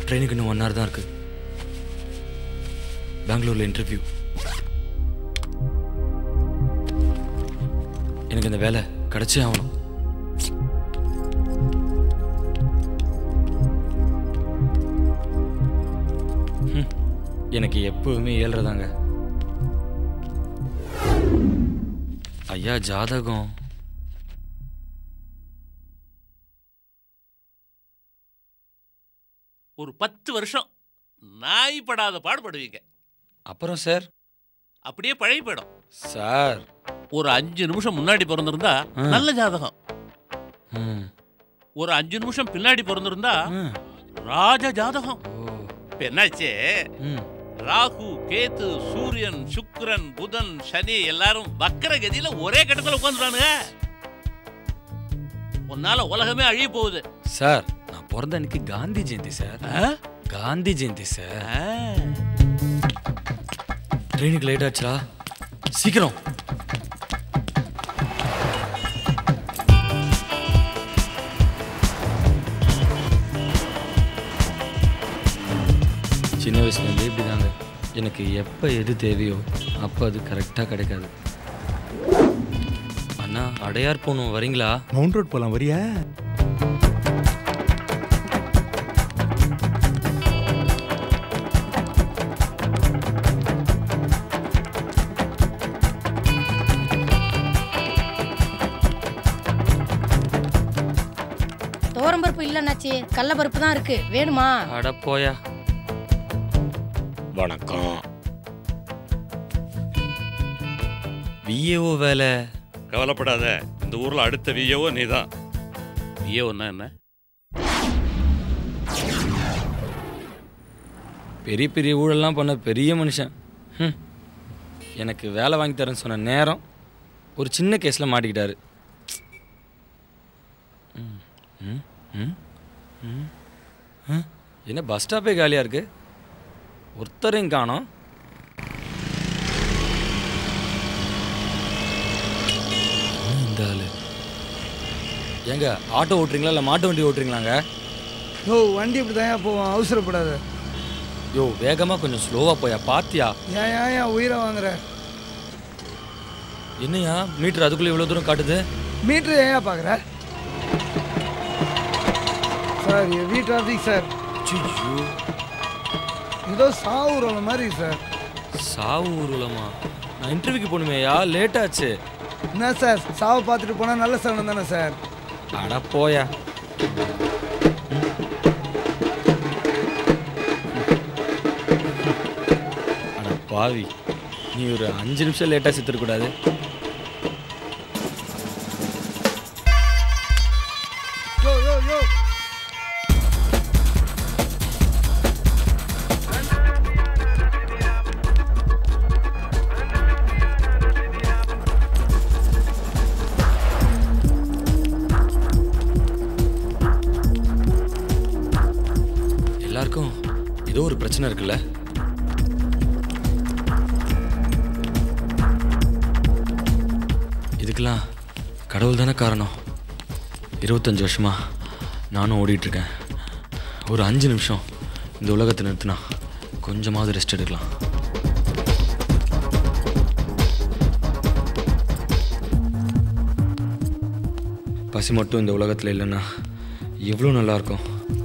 ட்ரெயினுக்கு இன்னும் one hour தான் இருக்கு பெங்களூர்ல இன்டர்வியூ எனக்கு இந்த வேலை கிடைச்சே ஆகணும் ஹம், எனக்கு எப்பவுமே ஏழ்றதாங்க ஐயா ஜாதகம் ஒரு பத்து வருஷம் நாய் படாத பாடுபடுவீங்க அப்புறம் சார் அப்படியே பழகி போயிடும் சார் ஒரு அஞ்சு நிமிஷம் முன்னாடி பிறந்திருந்தா ஆ. நல்ல ஜாதகம் ம் ஒரு அஞ்சு நிமிஷம் பின்னாடி பிறந்திருந்தா ம். ராஜ ஜாதகம் ஓ இப்ப என்னாச்சு ம் ராகு கேது சூரியன் சுக்கிரன் புதன் சனி எல்லாரும் வக்கர கதியில ஒரே கட்டத்துல உட்காந்துறானுங்க உன்னால உலகமே அழிய போகுது சார் நான் பிறந்த அன்னைக்கு காந்தி ஜெயந்தி சார் ஆ? காந்தி ஜெயந்தி சார் ஆ. ட்ரெயினுக்கு லேட் ஆச்சுடா சீக்கிரம் சின்ன வயசுலேருந்தே இப்படி தாங்க எனக்கு எப்போ எது தேவையோ அப்போ அது கரெக்டாக கிடைக்காது அண்ணா அடையார் போகணும் வரீங்களா மவுண்ட் ரோட் போலாம் வரியா துவரம்பருப்பு இல்லைன்னாச்சி கடலப்பருப்பு தான் இருக்கு வேணுமா அட போயா வணக்கம் விஏஓ வேலை கவலைப்படாத இந்த ஊர்ல அடுத்த வியவோ நீதான் ஐயோ ஒன்னா என்ன பெரிய பெரிய ஊழல்லாம் பண்ண பெரிய மனுஷன் ஹம். எனக்கு வேலை வாங்கி தரேன்னு சொன்ன நேரம் ஒரு சின்ன கேஸில் மாட்டிக்கிட்டாரு ம், ம், ம், ம். ஆ, என்ன பஸ் ஸ்டாப்பே காலியாக இருக்கு ஒருத்தரையும் காணோம் என்ன இந்த ஆளு ஏங்க ஆட்டோ ஓட்டுறீங்களா இல்லை மாட்டு வண்டி ஓட்டுறீங்களாங்க யோ வண்டி இப்படி தான் போவோம் அவசரப்படாத யோ வேகமாக கொஞ்சம் ஸ்லோவாக போயா பாத்தியா ஏன் ஏன் ஏன் உயிரை வாங்குற என்னையா மீட்டர் அதுக்குள்ளே இவ்வளோ தூரம் காட்டுது மீட்ரு ஏன் பார்க்குற சார் ஹெவி டிராஃபிக் சார் ஐயோ ஏதோ சாவுற மாதிரி சார் சாவு ஊர்வலமா நான் இன்டர்வியூக்கு போகணுமேயா லேட் ஆச்சு என்ன சார் சாவை பார்த்துட்டு போனால் நல்ல சகனம் தானே சார் அட போயா அட பாவி நீ ஒரு அஞ்சு நிமிஷம் லேட்டாக செத்துருக்கூடாது யோ யோ யோ எல்லாருக்கும் ஏதோ ஒரு பிரச்சனை இருக்குல்ல இதுக்கெல்லாம் கடவுள் தானே காரணம் இருபத்தஞ்சு வருஷமா நானும் ஓடிட்டு இருக்கேன் ஒரு அஞ்சு நிமிஷம் இந்த உலகத்தை நிறுத்தினா கொஞ்சமாவது ரெஸ்ட் எடுக்கலாம் பசி மட்டும் இந்த உலகத்தில் இல்லைன்னா எவ்வளோ நல்லா இருக்கும்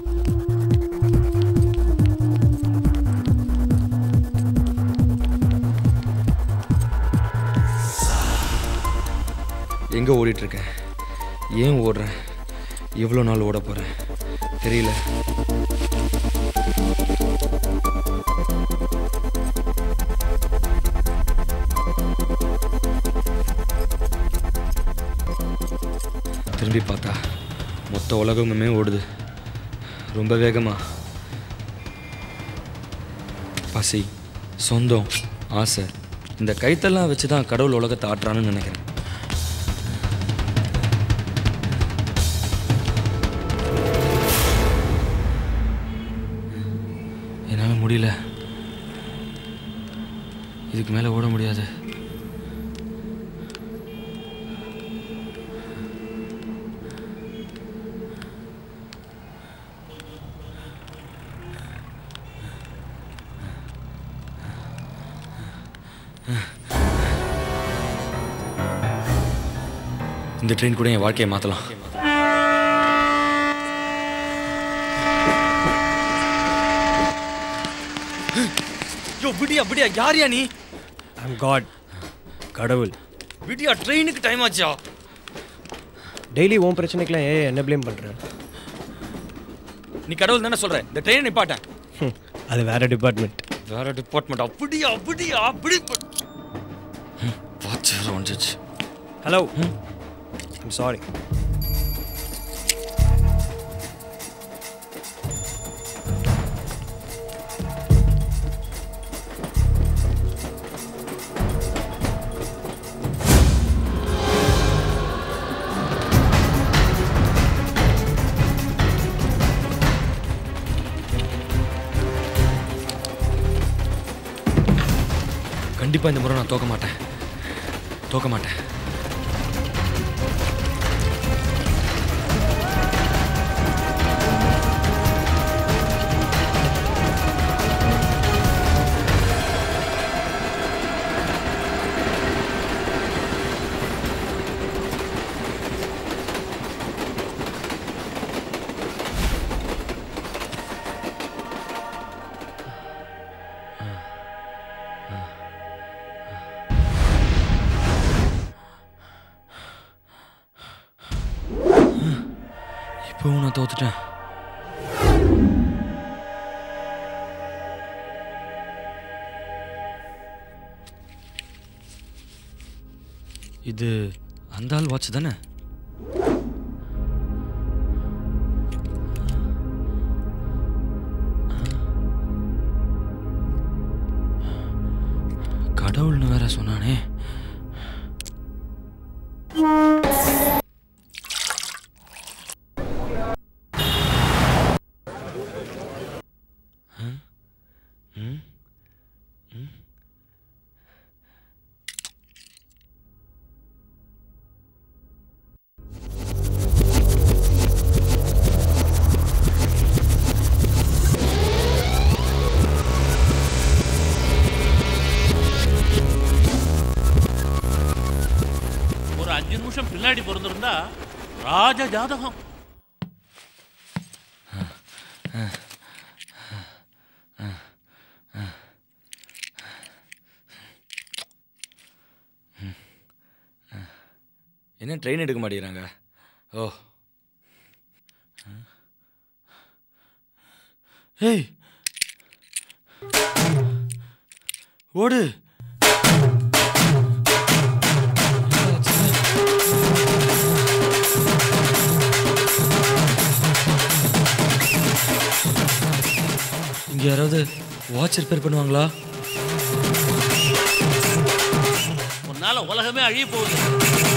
எங்கே ஓடிட்டுருக்கேன் ஏன் ஓடுறேன் எவ்வளோ நாள் ஓட போகிறேன் தெரியல திரும்பி பார்த்தா மொத்த உலகமுமே ஓடுது ரொம்ப வேகமா பசி சொந்தம் ஆசை இந்த கைத்தெல்லாம் வச்சு தான் கடவுள் உலகத்தை ஆட்டுறான்னு நினைக்கிறேன் என்னால் முடியல இதுக்கு மேலே ஓட முடியாது இந்த ட்ரெயின் கூட என் வாழ்க்கையை மாற்றலாம் யோ விடியா விடியா யாரியா நீ ஐம் காட் கடவுள் விடியா ட்ரெயினுக்கு டைம் ஆச்சா டெய்லி உன் பிரச்சனைக்கெல்லாம் ஏன் என்ன ப்ளேம் பண்ணுறேன் நீ கடவுள் தானே சொல்ற இந்த ட்ரெயின் நிப்பாட்டேன் அது வேற டிபார்ட்மெண்ட் வேற டிபார்ட்மெண்ட் அப்படியா அப்படியா அப்படி வாட்ச் வேற வந்துச்சு ஹலோ ஐம் சாரி கண்டிப்பா இந்த முறை நான் தோக்க மாட்டேன் தோக்க மாட்டேன் இப்போவும் நான் தோத்துட்டேன் இது அந்த ஆள் வாட்ச் தானே கடவுள்னு வேற சொன்னானே ஒரு அஞ்சு நிமிஷம் பின்னாடி பிறந்திருந்தா ராஜ ஜாதகம் என்ன ட்ரெயின் எடுக்க மாட்டேங்கிறாங்க ஓ ஏய் ஓடு இங்க யாராவது வாட்ச் ரிப்பேர் பண்ணுவாங்களா உன்னால உலகமே அழிய போகுது